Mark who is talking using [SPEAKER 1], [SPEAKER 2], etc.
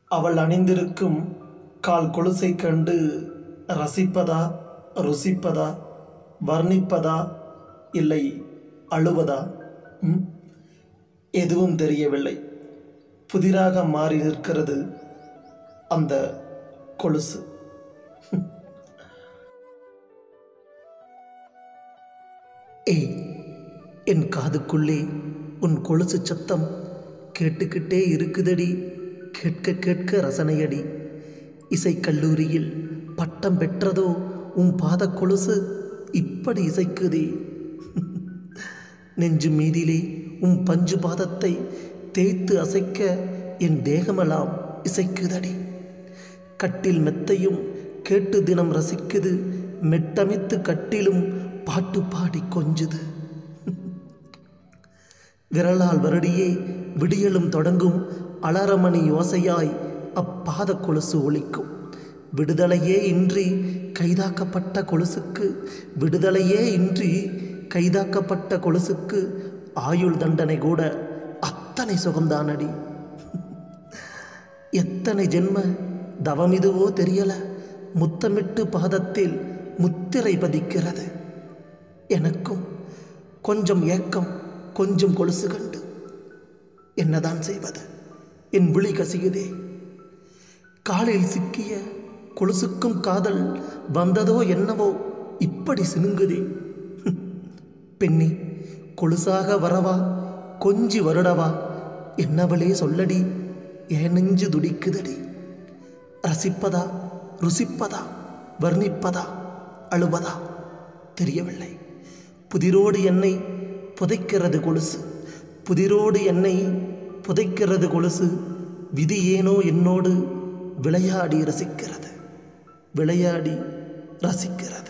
[SPEAKER 1] அவள் அணிந்திருக்கும் கால் கொலுசை கண்டு ரசிப்பதா ருசிப்பதா வர்ணிப்பதா இல்லை அழுவதா ம்? எதுவும் தெரியவில்லை புதிராக மாறி நிற்கிறது அந்த கொலுசு ஏய் என் காதுக்குள்ளே உன் கொலுசு சத்தம் கேட்டுக்கிட்டே இருக்குதடி கேட்க கேட்க ரசனையடி இசைக்கல்லூரியில் பட்டம் பெற்றதோ உன் பாத கொலுசு இப்படி இசைக்குதே நெஞ்சு மீதிலே உன் பஞ்சு பாதத்தை தேய்த்து அசைக்க என் தேகமெல்லாம் இசைக்குதடி கட்டில் மெத்தையும் கேட்டு தினம் ரசிக்குது மெட்டமைத்து கட்டிலும் பாட்டு பாடி கொஞ்சுது விரலால் வருடியே விடியலும் தொடங்கும் அலரமணி யோசையாய் அப்பாத கொலுசு ஒலிக்கும் விடுதலையே இன்றி கைதாக்கப்பட்ட கொலுசுக்கு விடுதலையே இன்றி கைதாக்கப்பட்ட கொலுசுக்கு ஆயுள் தண்டனை கூட அத்தனை சுகம்தானடி எத்தனை ஜென்ம தவமிதுவோ தெரியல முத்தமிட்டு பாதத்தில் முத்திரை பதிக்கிறது எனக்கும் கொஞ்சம் ஏக்கம் கொஞ்சம் கொலுசு கண்டு என்னதான் செய்வது என் விழி கசியுதே காலில் சிக்கிய கொலுசுக்கும் காதல் வந்ததோ என்னவோ இப்படி சினுங்குதே பெண்ணி கொலுசாக வரவா கொஞ்சி வருடவா என்னவளே சொல்லடி என் நெஞ்சு துடிக்குதடி ரசிப்பதா ருசிப்பதா வர்ணிப்பதா அழுவதா தெரியவில்லை புதிரோடு என்னை புதைக்கிறது கொலுசு புதிரோடு என்னை புதைக்கிறது கொலுசு விதி ஏனோ என்னோடு விளையாடி ரசிக்கிறது விளையாடி ரசிக்கிறது